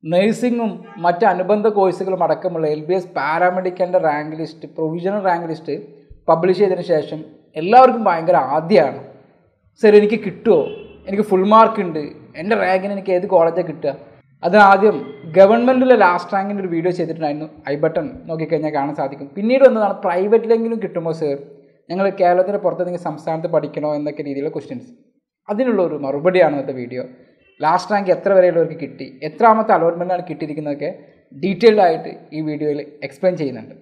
നഴ്സിംഗും മറ്റ് അനുബന്ധ കോഴ്സുകളും അടക്കമുള്ള എൽ ബി എസ് പാരാമെഡിക്കലിൻ്റെ rank list provisional rank list publish ചെയ്തതിന് ശേഷം എല്ലാവർക്കും ഭയങ്കര ആദ്യമാണ് സർ എനിക്ക് കിട്ടുമോ എനിക്ക് ഫുൾ മാർക്ക് ഉണ്ട് എൻ്റെ റാങ്കിന് എനിക്ക് ഏത് കോളേജാണ് കിട്ടുക അതിനാദ്യം ഗവൺമെൻറ്റിലെ ലാസ്റ്റ് റാങ്കിൻ്റെ ഒരു വീഡിയോ ചെയ്തിട്ടുണ്ടായിരുന്നു ഐ ബട്ടൺ നോക്കിക്കഴിഞ്ഞാൽ കാണാൻ സാധിക്കും പിന്നീട് വന്നതാണ് പ്രൈവറ്റിലെങ്കിലും കിട്ടുമോ സർ ഞങ്ങൾ കേരളത്തിൻ്റെ പുറത്തെന്തെങ്കിലും സംസ്ഥാനത്ത് പഠിക്കണോ എന്നൊക്കെ രീതിയിലുള്ള ക്വസ്റ്റ്യൻസ് അതിനുള്ള ഒരു മറുപടിയാണ് ഇന്നത്തെ വീഡിയോ ലാസ്റ്റ് റാങ്ക് എത്ര വരെയുള്ളവർക്ക് കിട്ടി എത്രാമത്തെ അലോട്ട്മെൻറ്റാണ് കിട്ടിയിരിക്കുന്നതൊക്കെ ഡീറ്റെയിൽഡ് ആയിട്ട് ഈ വീഡിയോയിൽ എക്സ്പ്ലെയിൻ ചെയ്യുന്നുണ്ട്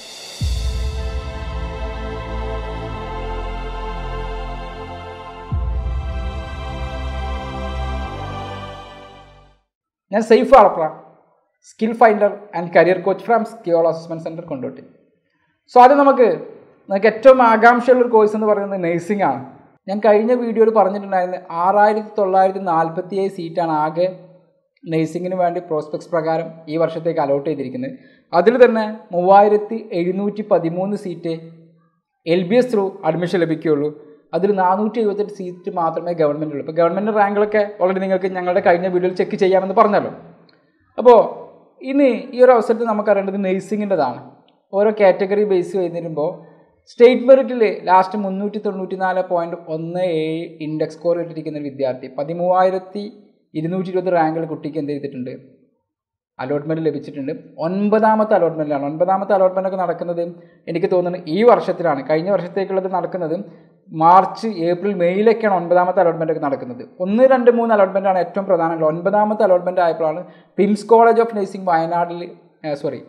ഞാൻ സേഫ് ആളപ്ര skill finder and career coach from സ്കിയോൾ അസസ്മെൻറ്റ് സെൻറ്റർ കൊണ്ടോട്ടി സോ ആദ്യം നമുക്ക് നമുക്ക് ഏറ്റവും ആകാംക്ഷയുള്ള ഒരു കോഴ്സ് എന്ന് പറയുന്നത് നഴ്സിംഗ് ആണ് ഞാൻ കഴിഞ്ഞ വീഡിയോയിൽ പറഞ്ഞിട്ടുണ്ടായിരുന്നത് ആറായിരത്തി തൊള്ളായിരത്തി നാൽപ്പത്തി ഏഴ് സീറ്റാണ് ആകെ നഴ്സിങ്ങിന് വേണ്ടി പ്രോസ്പെക്ട്സ് പ്രകാരം ഈ വർഷത്തേക്ക് അലോട്ട് ചെയ്തിരിക്കുന്നത് അതിൽ തന്നെ മൂവായിരത്തി എഴുന്നൂറ്റി പതിമൂന്ന് seat L B S through admission ലഭിക്കുകയുള്ളൂ അതിൽ നാനൂറ്റി എഴുപത്തെട്ട് സീറ്റ് മാത്രമേ ഗവൺമെൻറ് ഉള്ളൂ ഇപ്പോൾ ഗവൺമെൻറ് റാങ്കുകളൊക്കെ ഓൾറെഡി നിങ്ങൾക്ക് ഞങ്ങളുടെ കഴിഞ്ഞ വീഡിയോയിൽ ചെക്ക് ചെയ്യാമെന്ന് പറഞ്ഞല്ലോ അപ്പോൾ ഇനി ഈ ഒരു അവസരത്തിൽ നമുക്കറിയേണ്ടത് നഴ്സിങ്ങിൻ്റെതാണ് ഓരോ കാറ്റഗറി ബേസ് ചെയ്തിരുമ്പോൾ സ്റ്റേറ്റ് മെറിറ്റിൽ ലാസ്റ്റ് മുന്നൂറ്റി തൊണ്ണൂറ്റി നാല് പോയിൻറ്റ് ഒന്ന് ഏഴ് ഇൻഡെക്സ് സ്കോർ ഇട്ടിരിക്കുന്ന ഒരു വിദ്യാർത്ഥി പതിമൂവായിരത്തി ഇരുന്നൂറ്റി ഇരുപത് റാങ്കിൽ കുട്ടിക്ക് എന്ത് ചെയ്തിട്ടുണ്ട് അലോട്ട്മെൻറ്റ് ലഭിച്ചിട്ടുണ്ട് ഒൻപതാമത്തെ അലോട്ട്മെൻറ്റിലാണ് ഒൻപതാമത്തെ അലോട്ട്മെൻ്റ് ഒക്കെ നടക്കുന്നത് എനിക്ക് തോന്നുന്നത് ഈ വർഷത്തിലാണ് കഴിഞ്ഞ വർഷത്തേക്കുള്ളത് നടക്കുന്നത് മാർച്ച് ഏപ്രിൽ മെയ്യിലൊക്കെയാണ് ഒൻപതാമത്തെ അലോട്ട്മെൻ്റ് ഒക്കെ നടക്കുന്നത് ഒന്ന് രണ്ട് മൂന്ന് അലോട്ട്മെൻ്റ് ആണ് ഏറ്റവും പ്രധാനമുള്ള ഒൻപതാമത്തെ അലോട്ട്മെൻ്റ് ആയപ്പോഴാണ് പിംസ് കോളേജ് ഓഫ് നഴ്സിംഗ് വയനാട്ടിൽ sorry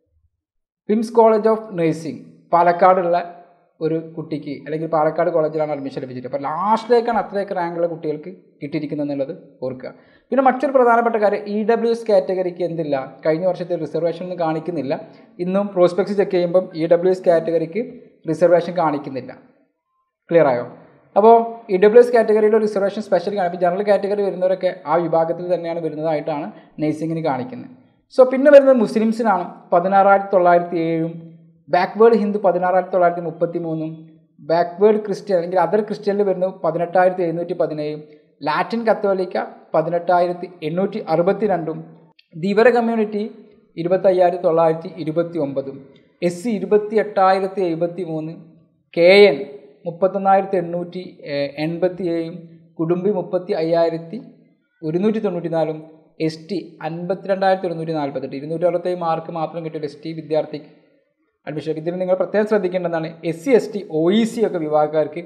PIMS college of nursing പാലക്കാടുള്ള ഒരു കുട്ടിക്ക് അല്ലെങ്കിൽ പാലക്കാട് കോളേജിലാണ് അഡ്മിഷൻ ലഭിച്ചിട്ട് അപ്പോൾ ലാസ്റ്റിലേക്കാണ് അത്രയൊക്കെ റാങ്കുള്ള കുട്ടികൾക്ക് കിട്ടിയിരിക്കുന്നത് എന്നുള്ളത് ഓർക്കുക പിന്നെ മറ്റൊരു പ്രധാനപ്പെട്ട കാര്യം ഇ ഡബ്ല്യു എസ് കാറ്റഗറിക്ക് എന്തില്ല കഴിഞ്ഞ വർഷത്തെ റിസർവേഷൻ ഒന്നും കാണിക്കുന്നില്ല ഇന്നും പ്രോസ്പെക്ട്സ് ചെക്ക് ചെയ്യുമ്പം ഇ ഡബ്ല്യു എസ് കാറ്റഗറിക്ക് റിസർവേഷൻ കാണിക്കുന്നില്ല ക്ലിയർ ആയോ അപ്പോൾ ഇ ഡബ്ല്യു എസ് കാറ്റഗറിയിലെ റിസർവേഷൻ സ്പെഷ്യൽ കാണിക്കും ജനറൽ കാറ്റഗറി വരുന്നവരൊക്കെ ആ വിഭാഗത്തിൽ തന്നെയാണ് വരുന്നതായിട്ടാണ് നഴ്സിങ്ങിന് കാണിക്കുന്നത് സോ പിന്നെ വരുന്നത് മുസ്ലിംസിനാണ് പതിനാറായിരത്തി തൊള്ളായിരത്തി ഏഴും ബാക്ക്വേർഡ് ഹിന്ദു പതിനാറായിരത്തി തൊള്ളായിരത്തി മുപ്പത്തി മൂന്നും ബാക്ക്വേർഡ് ക്രിസ്ത്യൻ അല്ലെങ്കിൽ അതർ ക്രിസ്ത്യനിൽ വരുന്നത് പതിനെട്ടായിരത്തി എഴുന്നൂറ്റി പതിനേഴും ലാറ്റിൻ കത്തോലിക്ക പതിനെട്ടായിരത്തി എണ്ണൂറ്റി അറുപത്തി രണ്ടും ധീവര കമ്മ്യൂണിറ്റി ഇരുപത്തയ്യായിരത്തി തൊള്ളായിരത്തി ഇരുപത്തി ഒമ്പതും എസ് സി ഇരുപത്തി എട്ടായിരത്തി എഴുപത്തി മൂന്ന് കെ എൻ മുപ്പത്തൊന്നായിരത്തി എണ്ണൂറ്റി എൺപത്തി ഏഴും കുടുംബി മുപ്പത്തി അയ്യായിരത്തി ഒരുന്നൂറ്റി തൊണ്ണൂറ്റി നാലും എസ് ടി അൻപത്തിരണ്ടായിരത്തി ഒരുന്നൂറ്റി നാൽപ്പത്തെട്ട് ഇരുന്നൂറ്റി അറുപത്തേഴ് മാർക്ക് മാത്രം കിട്ടിയ എസ് ടി വിദ്യാർത്ഥിക്ക് അഡ്മിഷൻ ഇതിൽ നിങ്ങൾ പ്രത്യേകം ശ്രദ്ധിക്കേണ്ടതാണ് S C S T O E C ഒക്കെ വിഭാഗക്കാർക്ക്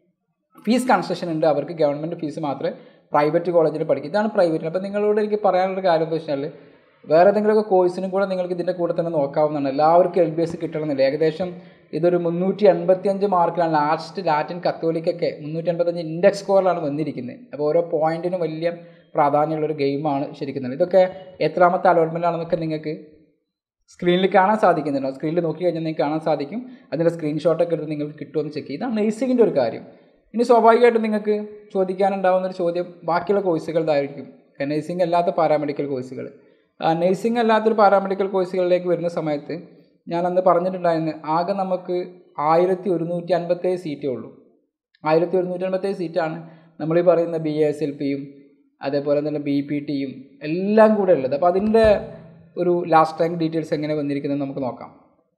ഫീസ് കൺസെഷൻ ഉണ്ട് അവർക്ക് ഗവൺമെൻറ് ഫീസ് മാത്രമേ പ്രൈവറ്റ് കോളേജിൽ പഠിക്കും ഇതാണ് പ്രൈവറ്റ് അപ്പോൾ നിങ്ങളോട് എനിക്ക് പറയാനുള്ള കാര്യം എന്താ വെച്ചാൽ വേറെ ഏതെങ്കിലുമൊക്കെ കോഴ്സിനും കൂടെ നിങ്ങൾക്ക് ഇതിൻ്റെ കൂടെ തന്നെ നോക്കാവുന്നതാണ് എല്ലാവർക്കും എൽ ബി എസ് കിട്ടണമെന്നില്ല ഏകദേശം ഇതൊരു മുന്നൂറ്റി എൺപത്തി അഞ്ച് മാർക്കിലാണ് ലാസ്റ്റ് ലാറ്റിൻ കത്തോലിക്കൊക്കെ മുന്നൂറ്റി എൺപത്തഞ്ച് ഇൻഡെക്സ് സ്കോറിലാണ് വന്നിരിക്കുന്നത് അപ്പോൾ ഓരോ പോയിന്റിനും വലിയ പ്രാധാന്യമുള്ളൊരു ഗെയിമാണ് ശരിക്കും ഇതൊക്കെ എത്രാമത്തെ അലോട്ട്മെൻ്റ് ആണെന്നൊക്കെ നിങ്ങൾക്ക് സ്ക്രീനിൽ കാണാൻ സാധിക്കുന്നുണ്ടോ സ്ക്രീനിൽ നോക്കി കഴിഞ്ഞാൽ നിങ്ങൾക്ക് കാണാൻ സാധിക്കും അതിൻ്റെ സ്ക്രീൻഷോട്ടൊക്കെ എടുത്ത് നിങ്ങൾക്ക് കിട്ടുമെന്ന് ചെക്ക് ചെയ്യും ഇതാണ് നഴ്സിങ്ങിൻ്റെ ഒരു കാര്യം ഇനി സ്വാഭാവികമായിട്ടും നിങ്ങൾക്ക് ചോദിക്കാനുണ്ടാകുന്ന ഒരു ചോദ്യം ബാക്കിയുള്ള കോഴ്സുകളുടെ നഴ്സിംഗ് അല്ലാത്ത പാരാമെഡിക്കൽ കോഴ്സുകൾ നഴ്സിംഗ് അല്ലാത്തൊരു പാരാമെഡിക്കൽ കോഴ്സുകളിലേക്ക് വരുന്ന സമയത്ത് ഞാൻ അന്ന് പറഞ്ഞിട്ടുണ്ടായിരുന്നു ആകെ നമുക്ക് ആയിരത്തി ഒരുന്നൂറ്റി അൻപത്തേഴ് സീറ്റേ ഉള്ളൂ ആയിരത്തി ഒരുന്നൂറ്റി അൻപത്തേഴ് സീറ്റാണ് നമ്മളീ പറയുന്ന ബി എസ് എൽ പിയും അതേപോലെ തന്നെ ബി പി ടിയും എല്ലാം കൂടെ ഉള്ളത് അപ്പോൾ അതിൻ്റെ ഒരു ലാസ്റ്റ് റാങ്ക് ഡീറ്റെയിൽസ് എങ്ങനെ വന്നിരിക്കുന്നത് നമുക്ക് നോക്കാം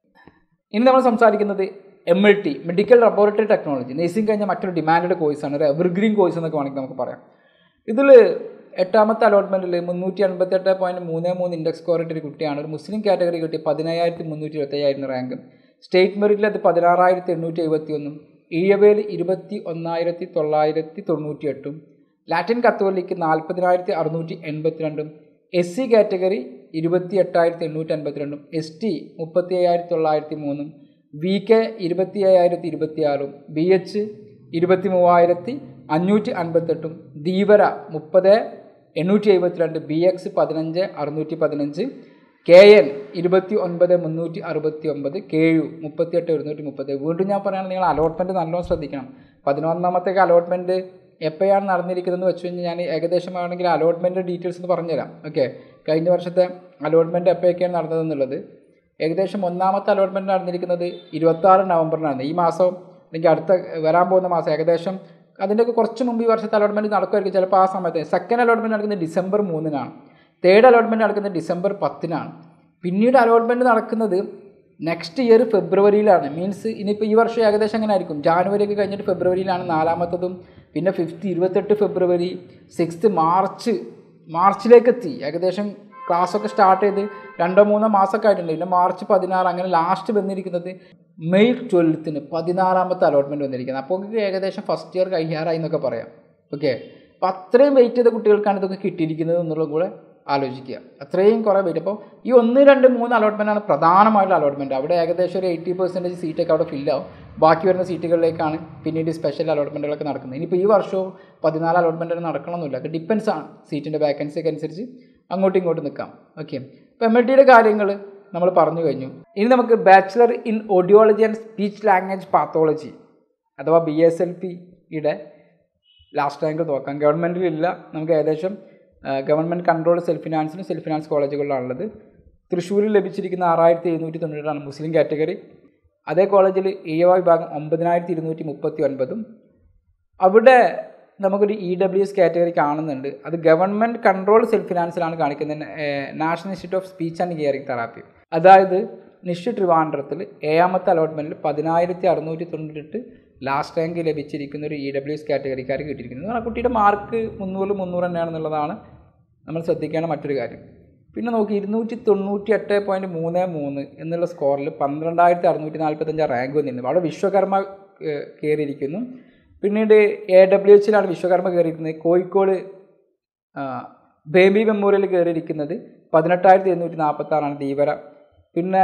ഇനി നമ്മൾ സംസാരിക്കുന്നത് M L T medical laboratory technology nursing കഴിഞ്ഞ മറ്റൊരു ഡിമാൻഡ് കോഴ്സാണ് ഒരു എവർഗ്രീൻ കോഴ്സ് എന്നൊക്കെ വേണമെങ്കിൽ നമുക്ക് പറയാം ഇതിൽ എട്ടാമത്തെ അലോട്ട്മെൻറ്റിൽ മുന്നൂറ്റി അൻപത്തെട്ട് പോയിൻറ്റ് മൂന്ന് മൂന്ന് ഇൻഡെക്സ് സ്കോർ ഇട്ടൊരു കുട്ടിയാണ് ഒരു മുസ്ലിം കാറ്റഗറി കിട്ടി പതിനായിരത്തി മുന്നൂറ്റി ഇരുപത്തയ്യായിരുന്നു റാങ്ക് സ്റ്റേറ്റ് മെറിറ്റിൽ അത് പതിനാറായിരത്തി എണ്ണൂറ്റി എഴുപത്തി ഒന്നും ഈഴവേൽ ഇരുപത്തി ഒന്നായിരത്തി തൊള്ളായിരത്തി തൊണ്ണൂറ്റി എട്ടും ലാറ്റിൻ കത്തോലിക്ക് നാൽപ്പതിനായിരത്തി അറുന്നൂറ്റി എൺപത്തിരണ്ടും എസ് സി കാറ്റഗറി ഇരുപത്തി എട്ടായിരത്തി എണ്ണൂറ്റി അൻപത്തിരണ്ടും എസ് ടി മുപ്പത്തി അയ്യായിരത്തി തൊള്ളായിരത്തി മൂന്നും വി കെ ഇരുപത്തി അയ്യായിരത്തി ഇരുപത്തി ആറും ബി എച്ച് ഇരുപത്തി മൂവായിരത്തി അഞ്ഞൂറ്റി അൻപത്തെട്ടും ധീവര മുപ്പത് എണ്ണൂറ്റി എഴുപത്തിരണ്ട് ബി എക്സ് പതിനഞ്ച് അറുന്നൂറ്റി പതിനഞ്ച് കെ എൻ ഇരുപത്തി ഒൻപത് മുന്നൂറ്റി അറുപത്തി ഒമ്പത് കെ യു മുപ്പത്തിയെട്ട് ഒരുന്നൂറ്റി മുപ്പത് വീണ്ടും ഞാൻ പറയുകയാണെങ്കിൽ നിങ്ങൾ അലോട്ട്മെൻറ്റ് നല്ലോണം ശ്രദ്ധിക്കണം പതിനൊന്നാമത്തേക്ക് അലോട്ട്മെൻറ്റ് എപ്പോഴാണ് നടന്നിരിക്കുന്നതെന്ന് വെച്ച് കഴിഞ്ഞാൽ ഞാൻ ഏകദേശം ആണെങ്കിൽ അലോട്ട്മെൻറ്റ് ഡീറ്റെയിൽസ് എന്ന് പറഞ്ഞുതരാം ഓക്കെ കഴിഞ്ഞ വർഷത്തെ അലോട്ട്മെൻറ്റ് എപ്പോഴൊക്കെയാണ് നടന്നതെന്നുള്ളത് ഏകദേശം ഒന്നാമത്തെ അലോട്ട്മെൻറ്റ് നടന്നിരിക്കുന്നത് ഇരുപത്താറ് നവംബറിനാണ് ഈ മാസം അല്ലെങ്കിൽ അടുത്ത വരാൻ പോകുന്ന മാസം ഏകദേശം അതിൻ്റെയൊക്കെ കുറച്ച് മുമ്പ് ഈ വർഷത്തെ അലോട്ട്മെൻറ്റ് നടക്കുമായിരിക്കും ചിലപ്പോൾ ആ സമയത്ത് സെക്കൻഡ് അലോട്ട്മെൻറ്റ് നടക്കുന്നത് ഡിസംബർ മൂന്നിനാണ് തേർഡ് അലോട്ട്മെൻറ്റ് നടക്കുന്നത് ഡിസംബർ പത്തിനാണ് പിന്നീട് അലോട്ട്മെൻറ്റ് നടക്കുന്നത് നെക്സ്റ്റ് ഇയർ ഫെബ്രുവരിയിലാണ് മീൻസ് ഇനിയിപ്പോൾ ഈ വർഷം ഏകദേശം അങ്ങനെ ആയിരിക്കും ജാനുവരി ഒക്കെ കഴിഞ്ഞിട്ട് ഫെബ്രുവരിയിലാണ് നാലാമത്തതും പിന്നെ ഫിഫ്ത്ത് ഇരുപത്തെട്ട് ഫെബ്രുവരി സിക്സ്ത്ത് മാർച്ച് മാർച്ചിലേക്ക് എത്തി ഏകദേശം ക്ലാസ്സൊക്കെ സ്റ്റാർട്ട് ചെയ്ത് രണ്ടോ മൂന്നോ മാസമൊക്കെ ആയിട്ടുണ്ട് പിന്നെ മാർച്ച് പതിനാറ് അങ്ങനെ ലാസ്റ്റ് വന്നിരിക്കുന്നത് മെയ് ട്വൽത്തിന് പതിനാറാമത്തെ അലോട്ട്മെൻറ്റ് വന്നിരിക്കുന്നത് അപ്പോൾ ഏകദേശം ഫസ്റ്റ് ഇയർ കഴിയാറായി എന്നൊക്കെ പറയാം ഓക്കെ അപ്പോൾ അത്രയും വെയിറ്റ് ചെയ്ത കുട്ടികൾക്കാണ് ഇതൊക്കെ കിട്ടിയിരിക്കുന്നത് എന്നുള്ളത് കൂടെ ആലോചിക്കുക അത്രയും കുറേ വെയിറ്റ് അപ്പോൾ ഈ ഒന്ന് രണ്ട് മൂന്ന് അലോട്ട്മെൻറ്റാണ് പ്രധാനമായിട്ടുള്ള അലോട്ട്മെൻറ്റ് അവിടെ ഏകദേശം ഒരു എയ്റ്റി പെർസെൻറ്റേജ് സീറ്റൊക്കെ അവിടെ ഫില്ലാവും ബാക്കി വരുന്ന സീറ്റുകളിലേക്കാണ് പിന്നീട് സ്പെഷ്യൽ അലോട്ട്മെൻറ്റുകളൊക്കെ നടക്കുന്നത് ഇനിയിപ്പോൾ ഈ വർഷവും പതിനാല് അലോട്ട്മെൻറ്റ് നടക്കണമെന്നില്ല അത് ഡിപ്പെൻസ് ആണ് സീറ്റിൻ്റെ വാക്കൻസിയൊക്കെ അനുസരിച്ച് അങ്ങോട്ടും ഇങ്ങോട്ടും നിൽക്കാം ഓക്കെ അപ്പോൾ എം എൽ ടിയുടെ കാര്യങ്ങൾ നമ്മൾ പറഞ്ഞു കഴിഞ്ഞു ഇനി നമുക്ക് bachelor in audiology and speech language pathology അഥവാ ബി എസ് എൽ പിയുടെ ലാസ്റ്റ് റാങ്ക് നോക്കാം ഗവൺമെൻറ്റിലില്ല നമുക്ക് ഏകദേശം ഗവൺമെൻറ് കൺട്രോൾ സെൽഫ് ഫിനാൻസിനും സെൽഫ് ഫിനാൻസ് കോളേജുകളിലാണുള്ളത് തൃശ്ശൂരിൽ ലഭിച്ചിരിക്കുന്ന ആറായിരത്തി എഴുന്നൂറ്റി തൊണ്ണൂറ്റാണ് മുസ്ലിം കാറ്റഗറി അതേ കോളേജിൽ ഇഴവ വിഭാഗം ഒമ്പതിനായിരത്തി ഇരുന്നൂറ്റി മുപ്പത്തി ഒൻപതും അവിടെ നമുക്കൊരു ഇ ഡബ്ല്യു എസ് കാറ്റഗറി കാണുന്നുണ്ട് അത് ഗവൺമെൻറ് കൺട്രോൾ സെൽഫ് ഫിനാൻസിലാണ് കാണിക്കുന്നത് national institute of speech and hearing therapy അതായത് നിശ്ചിത് ട്രിവാൻഡ്രത്തിൽ ഏഴാമത്തെ അലോട്ട്മെൻറ്റിൽ പതിനായിരത്തി അറുന്നൂറ്റി തൊണ്ണൂറ്റെട്ട് ലാസ്റ്റ് റാങ്ക് ലഭിച്ചിരിക്കുന്ന ഒരു ഇ ഡബ്ല്യു എസ് കാറ്റഗറിക്കാർക്ക് കിട്ടിയിരിക്കുന്നത് ആ കുട്ടിയുടെ മാർക്ക് മുന്നൂറിൽ മുന്നൂറ് തന്നെയാണെന്നുള്ളതാണ് നമ്മൾ ശ്രദ്ധിക്കേണ്ട മറ്റൊരു കാര്യം പിന്നെ നോക്കി ഇരുന്നൂറ്റി തൊണ്ണൂറ്റി എട്ട് പോയിൻറ്റ് മൂന്ന് മൂന്ന് എന്നുള്ള സ്കോറിൽ പന്ത്രണ്ടായിരത്തി അറുന്നൂറ്റി നാൽപ്പത്തഞ്ച് റാങ്ക് വന്നിരുന്നു അവിടെ വിശ്വകർമ്മ ഏഹ്, കയറിയിരിക്കുന്നു പിന്നീട് എ ഡബ്ല്യു എച്ചിലാണ് വിശ്വകർമ്മ കയറിയിരിക്കുന്നത് കോഴിക്കോട് ആ, ബേബി മെമ്മോറിയൽ കയറിയിരിക്കുന്നത് പതിനെട്ടായിരത്തി എണ്ണൂറ്റി നാൽപ്പത്തി ആറാണ് ധീവര പിന്നെ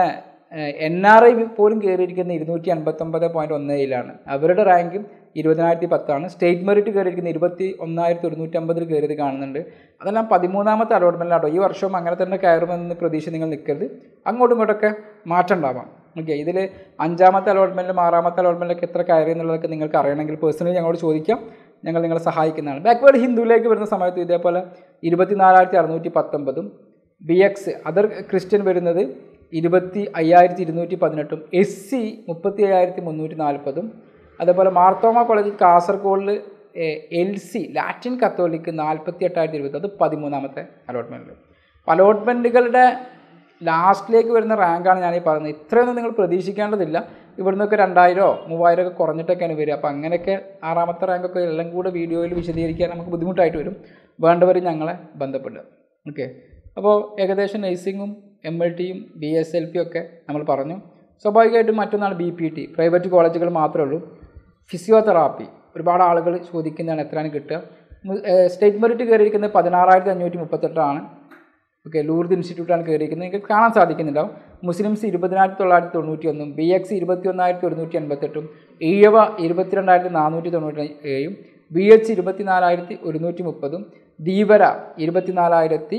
എൻ ആർ ഐ പോലും കയറിയിരിക്കുന്നത് ഇരുന്നൂറ്റി അൻപത്തൊമ്പത് പോയിൻറ്റ് ഒന്ന് ഏഴിലാണ് അവരുടെ റാങ്കും ഇരുപതിനായിരത്തി പത്താണ് സ്റ്റേറ്റ് മെറിറ്റ് കയറിയിരിക്കുന്നത് ഇരുപത്തി ഒന്നായിരത്തി ഒരുന്നൂറ്റി അമ്പതിൽ കയറിയത് കാണുന്നുണ്ട് അതെല്ലാം പതിമൂന്നാമത്തെ അലോട്ട്മെൻറ്റിലാട്ടോ ഈ വർഷവും അങ്ങനെ തന്നെ കയറുമെന്ന് പ്രതീക്ഷ നിങ്ങൾ നിൽക്കരുത് അങ്ങോട്ടും ഇങ്ങോട്ടൊക്കെ മാറ്റം ഉണ്ടാവാം ഓക്കെ ഇതിൽ അഞ്ചാമത്തെ അലോട്ട്മെൻറ്റിലും ആറാമത്തെ അലോട്ട്മെൻറ്റിലൊക്കെ എത്ര കയറി എന്നുള്ളതൊക്കെ നിങ്ങൾക്ക് അറിയണമെങ്കിൽ പേഴ്സണലി ഞങ്ങളോട് ചോദിക്കാം ഞങ്ങൾ നിങ്ങളെ സഹായിക്കുന്നതാണ് ബാക്ക്വേർഡ് ഹിന്ദുവിലേക്ക് വരുന്ന സമയത്ത് ഇതേപോലെ ഇരുപത്തിനാലായിരത്തി അറുന്നൂറ്റി പത്തൊമ്പതും ബി എക്സ് അതർ ക്രിസ്ത്യൻ വരുന്നത് ഇരുപത്തി അയ്യായിരത്തി ഇരുന്നൂറ്റി പതിനെട്ടും എസ് സി മുപ്പത്തി അയ്യായിരത്തി മുന്നൂറ്റി നാൽപ്പതും അതേപോലെ മാർത്തോമ കോളേജ് കാസർഗോഡിൽ എൽ സി ലാറ്റിൻ കത്തോലിക്ക് നാൽപ്പത്തി എട്ടായിരത്തി ഇരുപത്തി അത് പതിമൂന്നാമത്തെ അലോട്ട്മെൻറ്റിൽ അലോട്ട്മെൻറ്റുകളുടെ ലാസ്റ്റിലേക്ക് വരുന്ന റാങ്കാണ് ഞാൻ ഈ പറയുന്നത് ഇത്രയൊന്നും നിങ്ങൾ പ്രതീക്ഷിക്കേണ്ടതില്ല ഇവിടുന്നൊക്കെ രണ്ടായിരമോ മൂവായിരം ഒക്കെ കുറഞ്ഞിട്ടൊക്കെയാണ് വരിക അപ്പോൾ അങ്ങനെയൊക്കെ ആറാമത്തെ റാങ്കൊക്കെ എല്ലാം കൂടെ വീഡിയോയിൽ വിശദീകരിക്കാൻ നമുക്ക് ബുദ്ധിമുട്ടായിട്ട് വരും വേണ്ടവർ ഞങ്ങളെ ബന്ധപ്പെടുക ഓക്കെ അപ്പോൾ ഏകദേശം നഴ്സിങ്ങും എം എൽ ടിയും ബി എസ് എൽ പി ഒക്കെ നമ്മൾ പറഞ്ഞു സ്വാഭാവികമായിട്ടും മറ്റൊന്നാണ് ബി പി ടി പ്രൈവറ്റ് കോളേജുകൾ മാത്രമേ ഉള്ളൂ ഫിസിയോതെറാപ്പി ഒരുപാട് ആളുകൾ ചോദിക്കുന്നതാണ് എത്രയാണ് കിട്ടുക മു- ഏഹ് സ്റ്റേറ്റ് മെറിറ്റ് കയറിയിരിക്കുന്നത് പതിനാറായിരത്തി അഞ്ഞൂറ്റി മുപ്പത്തെട്ടാണ് ഓക്കെ ലൂർദ് ഇൻസ്റ്റിറ്റ്യൂട്ടാണ് കയറിയിരിക്കുന്നത് നിങ്ങൾക്ക് കാണാൻ സാധിക്കുന്നുണ്ടാവും മുസ്ലിംസ് ഇരുപതിനായിരത്തി തൊള്ളായിരത്തി തൊണ്ണൂറ്റി ഒന്നും ബി എക്സ് ഇരുപത്തി ഒന്നായിരത്തി ഒരുന്നൂറ്റി എൺപത്തെട്ടും ഈഴവ ഇരുപത്തിരണ്ടായിരത്തി നാനൂറ്റി തൊണ്ണൂറ്റി ഏഴും ബി എച്ച് ഇരുപത്തിനാലായിരത്തി ഒരുന്നൂറ്റി മുപ്പതും ധീവര ഇരുപത്തിനാലായിരത്തി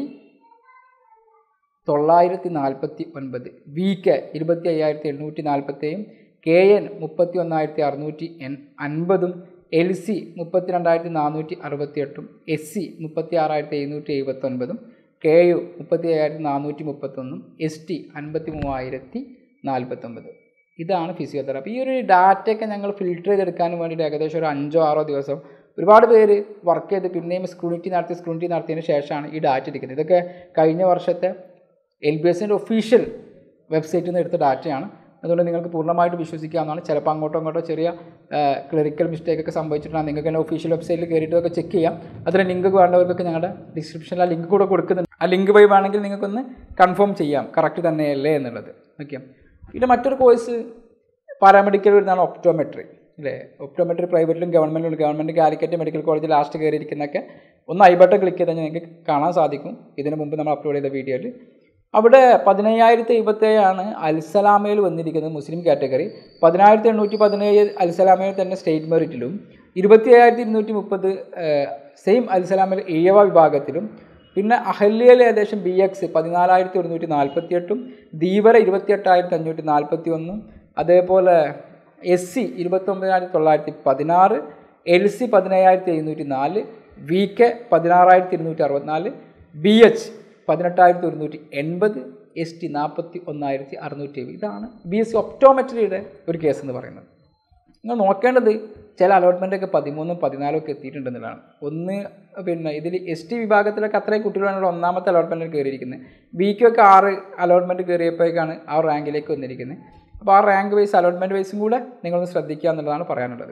തൊള്ളായിരത്തി നാൽപ്പത്തി ഒൻപത് വി കെ ഇരുപത്തി അയ്യായിരത്തി എണ്ണൂറ്റി നാൽപ്പത്തേഴും കെ എൻ മുപ്പത്തി ഒന്നായിരത്തി അറുന്നൂറ്റി എൺ അൻപതും എൽ സി മുപ്പത്തി രണ്ടായിരത്തി നാനൂറ്റി അറുപത്തി എട്ടും എസ് സി മുപ്പത്തി ആറായിരത്തി എഴുന്നൂറ്റി എഴുപത്തൊൻപതും കെ യു മുപ്പത്തി അയ്യായിരത്തി നാനൂറ്റി മുപ്പത്തൊന്നും എസ് ടി അൻപത്തി മൂവായിരത്തി നാൽപ്പത്തൊമ്പത് ഇതാണ് ഫിസിയോതെറാപ്പി ഈ ഒരു ഡാറ്റയൊക്കെ ഞങ്ങൾ ഫിൽട്ടർ ചെയ്തെടുക്കാൻ വേണ്ടിയിട്ട് ഏകദേശം ഒരു അഞ്ചോ ആറോ ദിവസം ഒരുപാട് പേര് വർക്ക് ചെയ്ത് പിന്നെയും സ്ക്രൂണിറ്റി നടത്തി സ്ക്രൂണിറ്റി നടത്തിയതിന് ശേഷമാണ് ഈ ഡാറ്റ എടുക്കുന്നത് ഇതൊക്കെ കഴിഞ്ഞ വർഷത്തെ എൽ ബി എസിൻ്റെ ഒഫീഷ്യൽ വെബ്സൈറ്റിൽ നിന്ന് എടുത്ത ഡാറ്റയാണ് അതുകൊണ്ട് നിങ്ങൾക്ക് പൂർണ്ണമായിട്ട് വിശ്വസിക്കാവുന്നതാണ് ചിലപ്പോൾ അങ്ങോട്ടോ അങ്ങോട്ടോ ചെറിയ ക്ലറിക്കൽ മിസ്റ്റേക്ക് ഒക്കെ സംഭവിച്ചിട്ടുണ്ടെങ്കിൽ നിങ്ങൾക്ക് തന്നെ ഒഫീഷ്യൽ വെബ്സൈറ്റിൽ കയറിയിട്ടൊക്കെ ചെക്ക് ചെയ്യാം അതിന് ലിങ്ക് വേണ്ടവർക്കൊക്കെ ഞങ്ങളുടെ ഡിസ്ക്രിപ്ഷനിൽ ആ ലിങ്ക് കൂടെ കൊടുക്കുന്നുണ്ട് ആ ലിങ്ക് വഴി വേണമെങ്കിൽ നിങ്ങൾക്കൊന്ന് കൺഫേം ചെയ്യാം കറക്റ്റ് തന്നെയല്ലേ എന്നുള്ളത് ഓക്കെ പിന്നെ മറ്റൊരു കോഴ്സ് പാരാമെഡിക്കൽ വരുന്നതാണ് ഒപ്റ്റോമെട്രി അല്ലേ ഒപ്റ്റോമെട്രി പ്രൈവറ്റിലും ഗവൺമെൻറ്റിലും government Calicut medical college last കയറിയിരിക്കുന്നൊക്കെ ഒന്ന് ഐ ബട്ടൺ ക്ലിക്ക് ചെയ്താൽ നിങ്ങൾക്ക് കാണാൻ സാധിക്കും ഇതിന് മുമ്പ് നമ്മൾ അപ്ലോഡ് ചെയ്ത വീഡിയോയിൽ അവിടെ പതിനയ്യായിരത്തി എഴുപത്തേഴാണ് അൽസലാമയിൽ വന്നിരിക്കുന്നത് മുസ്ലിം കാറ്റഗറി പതിനായിരത്തി എണ്ണൂറ്റി പതിനേഴ് അൽസലാമയിൽ തന്നെ സ്റ്റേറ്റ് മെറിറ്റിലും ഇരുപത്തി അയ്യായിരത്തി ഇരുന്നൂറ്റി മുപ്പത് സെയിം അൽസലാമയിൽ ഈഴവ വിഭാഗത്തിലും പിന്നെ അഹല്യയിൽ ഏകദേശം ബി എക്സ് പതിനാലായിരത്തി ഒരുന്നൂറ്റി നാൽപ്പത്തി എട്ടും ധീവര ഇരുപത്തിയെട്ടായിരത്തി അഞ്ഞൂറ്റി നാൽപ്പത്തി ഒന്നും അതേപോലെ എസ് സി ഇരുപത്തൊമ്പതിനായിരത്തി തൊള്ളായിരത്തി പതിനാറ് എൽ സി പതിനയ്യായിരത്തി എഴുന്നൂറ്റി നാല് വി കെ പതിനാറായിരത്തി ഇരുന്നൂറ്റി അറുപത്തിനാല് ബി എച്ച് പതിനെട്ടായിരത്തി ഒരുന്നൂറ്റി എൺപത് എസ് ടി നാൽപ്പത്തി ഒന്നായിരത്തി അറുന്നൂറ്റി ഏഴ് ഇതാണ് ബി എസ് സി ഒപ്റ്റോമെട്രിയുടെ ഒരു കേസ് എന്ന് പറയുന്നത് നിങ്ങൾ നോക്കേണ്ടത് ചില അലോട്ട്മെൻറ്റൊക്കെ പതിമൂന്നും പതിനാലും ഒക്കെ എത്തിയിട്ടുണ്ടെന്നുള്ളതാണ് ഒന്ന് പിന്നെ ഇതിൽ എസ് ടി വിഭാഗത്തിലൊക്കെ അത്രയും കുട്ടികളാണ് ഒന്നാമത്തെ അലോട്ട്മെൻറ്റിൽ കയറിയിരിക്കുന്നത് ബിക്കൊക്കെ ആറ് അലോട്ട്മെൻറ്റ് കയറിയപ്പോഴേക്കാണ് ആ ഒരു റാങ്കിലേക്ക് വന്നിരിക്കുന്നത് അപ്പോൾ ആ റാങ്ക് വൈസ് അലോട്ട്മെൻറ്റ് വൈസും കൂടെ നിങ്ങളൊന്ന് ശ്രദ്ധിക്കുക എന്നുള്ളതാണ് പറയാനുള്ളത്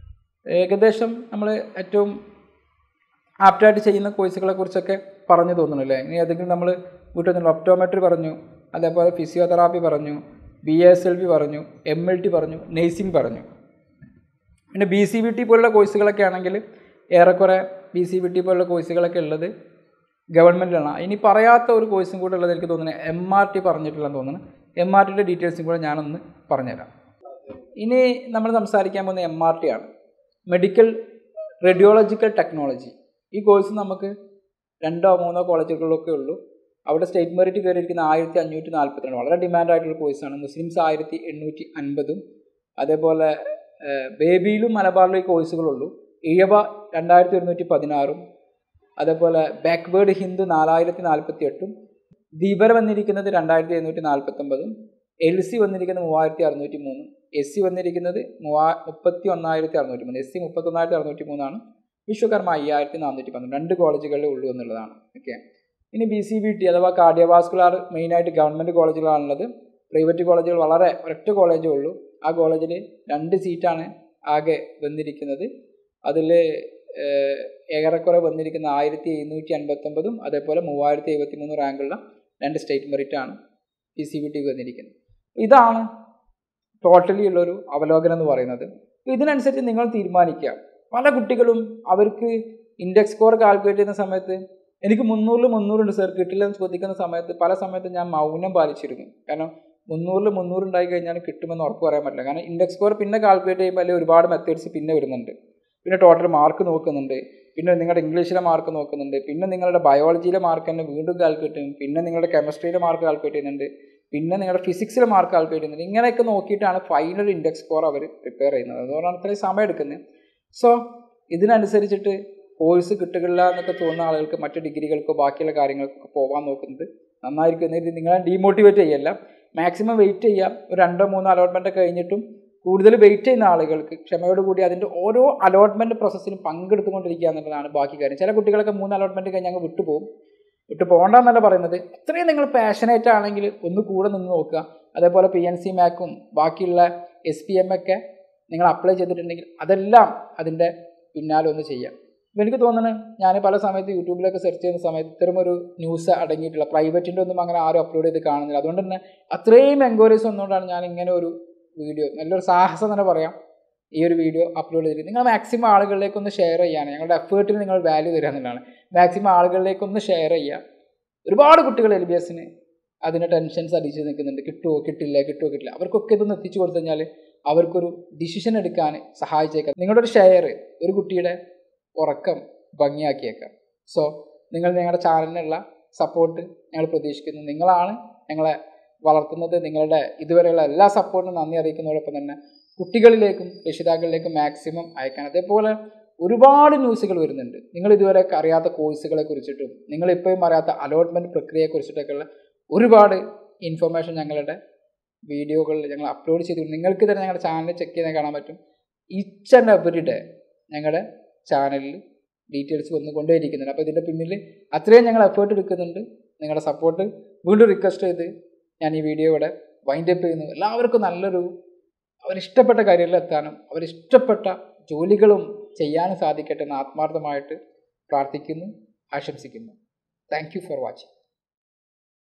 ഏകദേശം നമ്മൾ ഏറ്റവും ആപ്റ്റായിട്ട് ചെയ്യുന്ന കോഴ്സുകളെ കുറിച്ചൊക്കെ പറഞ്ഞു തോന്നുന്നില്ലേ ഇനി ഏതെങ്കിലും നമ്മൾ വീട്ടിൽ നിന്ന് ഒപ്റ്റോമെട്രി പറഞ്ഞു അതേപോലെ ഫിസിയോതെറാപ്പി പറഞ്ഞു ബി എസ് എൽ ബി പറഞ്ഞു എം എൽ ടി പറഞ്ഞു നേഴ്സിംഗ് പറഞ്ഞു പിന്നെ ബി സി ബി ടി പോലുള്ള കോഴ്സുകളൊക്കെ ആണെങ്കിൽ ഏറെക്കുറെ ബി സി ബി ടി പോലുള്ള കോഴ്സുകളൊക്കെ ഉള്ളത് ഗവൺമെൻറ്റിലാണ് ഇനി പറയാത്ത ഒരു കോഴ്സും കൂടെ ഉള്ളത് എനിക്ക് തോന്നുന്നത് എം ആർ ടി പറഞ്ഞിട്ടില്ലെന്ന് തോന്നുന്നു എം ആർ ടിയുടെ ഡീറ്റെയിൽസും കൂടെ ഞാനൊന്ന് പറഞ്ഞുതരാം ഇനി നമ്മൾ സംസാരിക്കാൻ പോകുന്ന എം ആർ ടി ആണ് മെഡിക്കൽ റേഡിയോളജിക്കൽ ടെക്നോളജി ഈ കോഴ്സ് നമുക്ക് രണ്ടോ മൂന്നോ കോളേജുകളിലൊക്കെ ഉള്ളൂ അവിടെ സ്റ്റേറ്റ് മെറിറ്റ് കയറിയിരിക്കുന്ന ആയിരത്തി അഞ്ഞൂറ്റി നാൽപ്പത്തിരണ്ട് വളരെ ഡിമാൻഡ് ആയിട്ടുള്ള കോഴ്സാണ് മുസ്ലിംസ് ആയിരത്തി എണ്ണൂറ്റി അൻപതും അതേപോലെ ബേബിയിലും മലബാറിലും ഈ കോഴ്സുകളുള്ളൂ ഇഴവ രണ്ടായിരത്തി ഒരുന്നൂറ്റി പതിനാറും അതേപോലെ ബാക്ക്വേർഡ് ഹിന്ദു നാലായിരത്തി നാൽപ്പത്തി എട്ടും ദീപര വന്നിരിക്കുന്നത് രണ്ടായിരത്തി എഴുന്നൂറ്റി നാൽപ്പത്തൊമ്പതും എൽ സി വന്നിരിക്കുന്നത് മൂവായിരത്തി അറുന്നൂറ്റി മൂന്നും എസ് സി വന്നിരിക്കുന്നത് മൂവാ മുപ്പത്തി ഒന്നായിരത്തി അറുന്നൂറ്റി മൂന്ന് എസ് സി മുപ്പത്തി ഒന്നായിരത്തി അറുന്നൂറ്റി മൂന്നാണ് വിശ്വകർമ്മ അയ്യായിരത്തി നാനൂറ്റി പന്ത്രണ്ട് രണ്ട് കോളേജുകളിലേ ഉള്ളൂ എന്നുള്ളതാണ് ഓക്കെ ഇനി ബി സി ബി ടി അഥവാ കാർഡിയോവാസ്കുലാർ മെയിനായിട്ട് ഗവൺമെൻറ് കോളേജുകളാണുള്ളത് പ്രൈവറ്റ് കോളേജുകൾ വളരെ ഒരൊറ്റ കോളേജേ ഉള്ളൂ ആ കോളേജിൽ രണ്ട് സീറ്റാണ് ആകെ വന്നിരിക്കുന്നത് അതിൽ ഏറെക്കുറെ വന്നിരിക്കുന്ന ആയിരത്തി എഴുന്നൂറ്റി അൻപത്തൊമ്പതും അതേപോലെ മൂവായിരത്തി എഴുപത്തി മൂന്ന് റാങ്കുള്ള രണ്ട് സ്റ്റേറ്റ് മെറിറ്റാണ് പി സി ബി ടി വന്നിരിക്കുന്നത് ഇതാണ് ടോട്ടലി ഉള്ളൊരു അവലോകനം എന്ന് പറയുന്നത് ഇതിനനുസരിച്ച് നിങ്ങൾ തീരുമാനിക്കുക പല കുട്ടികളും അവർക്ക് ഇൻഡെക്സ് സ്കോർ കാൽക്കുലേറ്റ് ചെയ്യുന്ന സമയത്ത് എനിക്ക് മുന്നൂറിൽ മുന്നൂറുണ്ട് സർ കിട്ടില്ല എന്ന് ചോദിക്കുന്ന സമയത്ത് പല സമയത്ത് ഞാൻ മൗനം പാലിച്ചിരുന്നു കാരണം മുന്നൂറിൽ മുന്നൂറ് ഉണ്ടായി കഴിഞ്ഞാൽ കിട്ടുമെന്ന് ഉറപ്പ് പറയാൻ പറ്റില്ല കാരണം ഇൻഡെക്സ് സ്കോർ പിന്നെ കാൽക്കുലേറ്റ് ചെയ്യുമ്പോൾ അല്ലെങ്കിൽ ഒരുപാട് മെത്തേഡ്സ് പിന്നെ വരുന്നുണ്ട് പിന്നെ ടോട്ടൽ മാർക്ക് നോക്കുന്നുണ്ട് പിന്നെ നിങ്ങളുടെ ഇംഗ്ലീഷിലെ മാർക്ക് നോക്കുന്നുണ്ട് പിന്നെ നിങ്ങളുടെ ബയോളജിയിലെ മാർക്ക് തന്നെ വീണ്ടും കാൽക്കുലേറ്റ് ചെയ്യും പിന്നെ നിങ്ങളുടെ കെമിസ്ട്രിയിലെ മാർക്ക് കാൽക്കുലേറ്റ് ചെയ്യുന്നുണ്ട് പിന്നെ നിങ്ങളുടെ ഫിസിക്സിലെ മാർക്ക് കാൽക്കുലേറ്റ് ചെയ്യുന്നുണ്ട് ഇങ്ങനെയൊക്കെ നോക്കിയിട്ടാണ് ഫൈനൽ ഇൻഡെക്സ് സ്കോർ അവർ പ്രിപ്പയർ ചെയ്യുന്നത് അതുകൊണ്ടാണ് ഇത്രയും സമയം എടുക്കുന്നത് സോ ഇതിനനുസരിച്ചിട്ട് കോഴ്സ് കിട്ടുകയില്ല എന്നൊക്കെ തോന്നുന്ന ആളുകൾക്ക് മറ്റ് ഡിഗ്രികൾക്കോ ബാക്കിയുള്ള കാര്യങ്ങൾക്കൊക്കെ പോകാൻ നോക്കുന്നത് നന്നായിരിക്കും എന്നിട്ട് നിങ്ങളെ ഡീമോട്ടിവേറ്റ് ചെയ്യല്ല മാക്സിമം വെയിറ്റ് ചെയ്യാം ഒരു രണ്ടോ മൂന്നോ അലോട്ട്മെൻറ്റ് കഴിഞ്ഞിട്ടും കൂടുതൽ വെയിറ്റ് ചെയ്യുന്ന ആളുകൾക്ക് ക്ഷമയോടുകൂടി അതിൻ്റെ ഓരോ അലോട്ട്മെൻറ്റ് പ്രോസസ്സിലും പങ്കെടുത്തുകൊണ്ടിരിക്കുക എന്നുള്ളതാണ് ബാക്കി കാര്യം ചില കുട്ടികളൊക്കെ മൂന്ന് അലോട്ട്മെൻറ്റ് കഴിഞ്ഞ് അങ്ങ് വിട്ടുപോകും വിട്ടു പോകണ്ടെന്നല്ല പറയുന്നത് ഇത്രയും നിങ്ങൾ പാഷനേറ്റ് ആണെങ്കിൽ ഒന്ന് കൂടെ നിന്ന് നോക്കുക അതേപോലെ പി എൻ സി മാക്കും ബാക്കിയുള്ള എസ് പി എം ഒക്കെ നിങ്ങൾ അപ്ലൈ ചെയ്തിട്ടുണ്ടെങ്കിൽ അതെല്ലാം അതിൻ്റെ പിന്നാലെ ഒന്ന് ചെയ്യാം ഇപ്പം എനിക്ക് തോന്നുന്നത് ഞാൻ പല സമയത്ത് യൂട്യൂബിലൊക്കെ സെർച്ച് ചെയ്യുന്ന സമയത്ത് ഇത്തരം ഒരു ന്യൂസ് അടങ്ങിയിട്ടുള്ള പ്രൈവറ്റിൻ്റെ ഒന്നും അങ്ങനെ ആരും അപ്ലോഡ് ചെയ്ത് കാണുന്നില്ല അതുകൊണ്ട് തന്നെ അത്രയും എൻക്വയറീസ് വന്നുകൊണ്ടാണ് ഞാൻ ഇങ്ങനെ ഒരു വീഡിയോ നല്ലൊരു സാഹസം തന്നെ പറയാം ഈ ഒരു വീഡിയോ അപ്ലോഡ് ചെയ്തിട്ട് നിങ്ങൾ മാക്സിമം ആളുകളിലേക്ക് ഒന്ന് ഷെയർ ചെയ്യാൻ ഞങ്ങളുടെ എഫേർട്ടിൽ നിങ്ങൾ വാല്യൂ തരിക എന്നുള്ളതാണ് മാക്സിമം ആളുകളിലേക്ക് ഒന്ന് ഷെയർ ചെയ്യുക ഒരുപാട് കുട്ടികൾ എൽ ബി എസിന് അതിന് ടെൻഷൻസ് അടിച്ച് നിൽക്കുന്നുണ്ട് കിട്ടുമോ കിട്ടില്ല കിട്ടുമോ കിട്ടില്ല അവർക്കൊക്കെ ഇതൊന്ന് എത്തിച്ചു കൊടുത്തു കഴിഞ്ഞാൽ അവർക്കൊരു ഡിസിഷൻ എടുക്കാൻ സഹായിച്ചേക്കാം നിങ്ങളുടെ ഒരു ഷെയർ ഒരു കുട്ടിയുടെ ഉറക്കം ഭംഗിയാക്കിയേക്കാം സോ നിങ്ങൾ ഞങ്ങളുടെ ചാനലിനുള്ള സപ്പോർട്ട് ഞങ്ങൾ പ്രതീക്ഷിക്കുന്നു നിങ്ങളാണ് ഞങ്ങളെ വളർത്തുന്നത് നിങ്ങളുടെ ഇതുവരെയുള്ള എല്ലാ സപ്പോർട്ടിനും നന്ദി അറിയിക്കുന്നതോടൊപ്പം തന്നെ കുട്ടികളിലേക്കും രക്ഷിതാക്കളിലേക്കും മാക്സിമം അയക്കാൻ അതേപോലെ ഒരുപാട് ന്യൂസുകൾ വരുന്നുണ്ട് നിങ്ങൾ ഇതുവരെ അറിയാത്ത കോഴ്സുകളെ കുറിച്ചിട്ടും നിങ്ങൾ ഇപ്പോഴും അറിയാത്ത അലോട്ട്മെൻറ്റ് പ്രക്രിയയെ കുറിച്ചിട്ടൊക്കെയുള്ള ഒരുപാട് ഇൻഫർമേഷൻ ഞങ്ങളുടെ വീഡിയോകളിൽ ഞങ്ങൾ അപ്ലോഡ് ചെയ്തു നിങ്ങൾക്ക് തന്നെ ഞങ്ങളുടെ ചാനൽ ചെക്ക് ചെയ്താൽ കാണാൻ പറ്റും ഈച്ച് ആൻഡ് എവറി ഡേ ഞങ്ങളുടെ ചാനലിൽ ഡീറ്റെയിൽസ് വന്നുകൊണ്ടേയിരിക്കുന്നുണ്ട് അപ്പോൾ ഇതിൻ്റെ പിന്നിൽ അത്രയും ഞങ്ങൾ എഫേർട്ട് എടുക്കുന്നുണ്ട് നിങ്ങളുടെ സപ്പോർട്ട് വീണ്ടും റിക്വസ്റ്റ് ചെയ്ത് ഞാൻ ഈ വീഡിയോ ഇവിടെ വൈൻഡ് അപ്പ് ചെയ്യുന്നു എല്ലാവർക്കും നല്ലൊരു അവരിഷ്ടപ്പെട്ട കരിയറിൽ എത്താനും അവരിഷ്ടപ്പെട്ട ജോലികളും ചെയ്യാനും സാധിക്കട്ടെ എന്ന് ആത്മാർത്ഥമായിട്ട് പ്രാർത്ഥിക്കുന്നു ആശംസിക്കുന്നു താങ്ക് യു ഫോർ വാച്ചിങ്